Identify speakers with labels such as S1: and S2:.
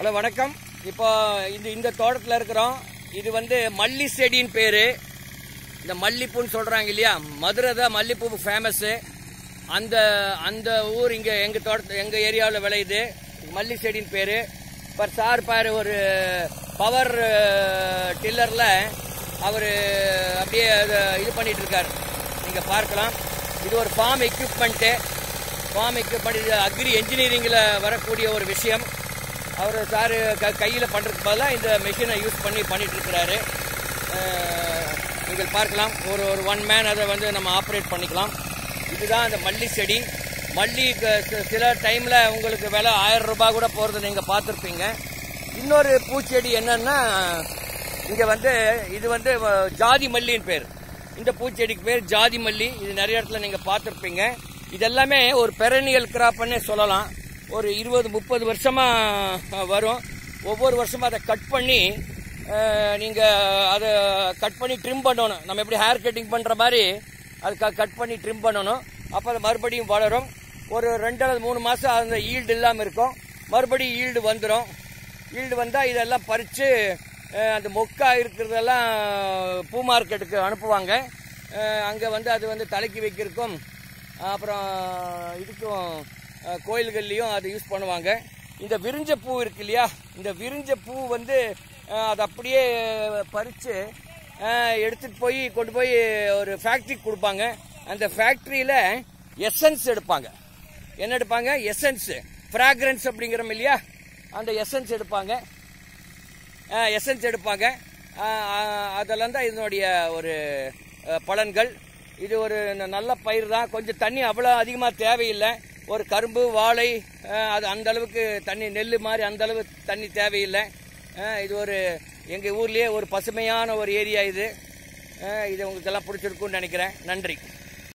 S1: hello வணக்கம் இப்போ இந்த இந்த தோட்டத்தில் இருக்கிறோம் இது வந்து மல்லி செடியின் பேர் இந்த மல்லிப்பூன்னு சொல்கிறாங்க இல்லையா மதுரை தான் மல்லிப்பூ ஃபேமஸ்ஸு அந்த அந்த ஊர் இங்கே எங்கள் தோட்டத்து எங்கள் ஏரியாவில் விளையுது மல்லி செடியின் பேர் இப்போ சார் பாரு ஒரு பவர் டில்லரில் அவர் அப்படியே அதை இது பண்ணிட்டு இருக்கார் நீங்கள் பார்க்கலாம் இது ஒரு ஃபார்ம் எக்யூப்மெண்ட்டு ஃபார்ம் எக்யூப்மெண்ட் இது அக்ரி என்ஜினியரிங்கில் வரக்கூடிய ஒரு விஷயம் அவர் சார் க கையில் பண்ணுறதுக்கு பதிலாக இந்த மிஷினை யூஸ் பண்ணி பண்ணிட்டு இருக்கிறாரு அஹ், நீங்கள் பார்க்கலாம் ஒரு ஒரு ஒன் மேன் அதை வந்து நம்ம ஆப்ரேட் பண்ணிக்கலாம் இதுதான் அந்த மல்லி செடி மல்லி க- சி- சில டைமில் உங்களுக்கு விலை ஆயிரம் ரூபாய் கூட போகிறது நீங்கள் பார்த்துருப்பீங்க இன்னொரு பூச்செடி என்னன்னா இங்கே வந்து இது வந்து அஹ், ஜாதி மல்லின்னு பேர் இந்த பூச்செடிக்கு பேர் ஜாதி மல்லி இது நிறைய இடத்துல நீங்கள் பார்த்துருப்பீங்க இதெல்லாமே ஒரு பெரனியல் கிராப்னே சொல்லலாம் ஒரு இருபது முப்பது வருஷமாக வரும் ஒவ்வொரு வருஷமும் அதை கட் பண்ணி நீங்கள் அதை கட் பண்ணி ட்ரிம் பண்ணணும் நம்ம எப்படி ஹேர் கட்டிங் பண்ணுற மாதிரி அது க கட் பண்ணி ட்ரிம் பண்ணணும் அப்போ அது மறுபடியும் வளரும் ஒரு ரெண்டு அல்லது மூணு மாதம் அந்த ஈல்டு இல்லாமல் இருக்கும் மறுபடியும் ஈல்டு வந்துடும் ஈல்டு வந்தால் இதெல்லாம் பறித்து அந்த மொக்கா இருக்கிறதெல்லாம் பூ மார்க்கெட்டுக்கு அனுப்புவாங்க அங்கே வந்து அது வந்து தலைக்கு வைக்கிறதுக்கும் அப்புறம் இதுக்கும் அஹ், கோயில்கள்லேயும் அதை யூஸ் பண்ணுவாங்க இந்த விரிஞ்ச பூ இருக்கு இல்லையா இந்த விரிஞ்ச பூ வந்து அஹ், அதை அப்படியே பறித்து எடுத்துட்டு போய் கொண்டு போய் ஒரு ஃபேக்ட்ரிக்கு கொடுப்பாங்க அந்த ஃபேக்ட்ரியில் எசன்ஸ் எடுப்பாங்க என்ன எடுப்பாங்க எசன்ஸ் ஃப்ராக்ரன்ஸ் அப்படிங்கிறோம் இல்லையா அந்த எசன்ஸ் எடுப்பாங்க எசன்ஸ் எடுப்பாங்க அஹ், அஹ், அதெல்லாம் தான் இதனுடைய ஒரு அஹ், பலன்கள் இது ஒரு ந- நல்ல பயிர் தான் கொஞ்சம் தண்ணி அவ்வளோ அதிகமாக தேவையில்லை ஒரு கரும்பு வாழை அஹ், அது அந்த அளவுக்கு தண்ணி நெல் மாதிரி அந்த அளவு தண்ணி தேவையில்லை அஹ், இது ஒரு எங்கள் ஊர்லேயே ஒரு பசுமையான ஒரு ஏரியா இது அஹ், இது உங்களுக்கு எல்லாம் பிடிச்சிருக்குன்னு நினைக்கிறேன் நன்றி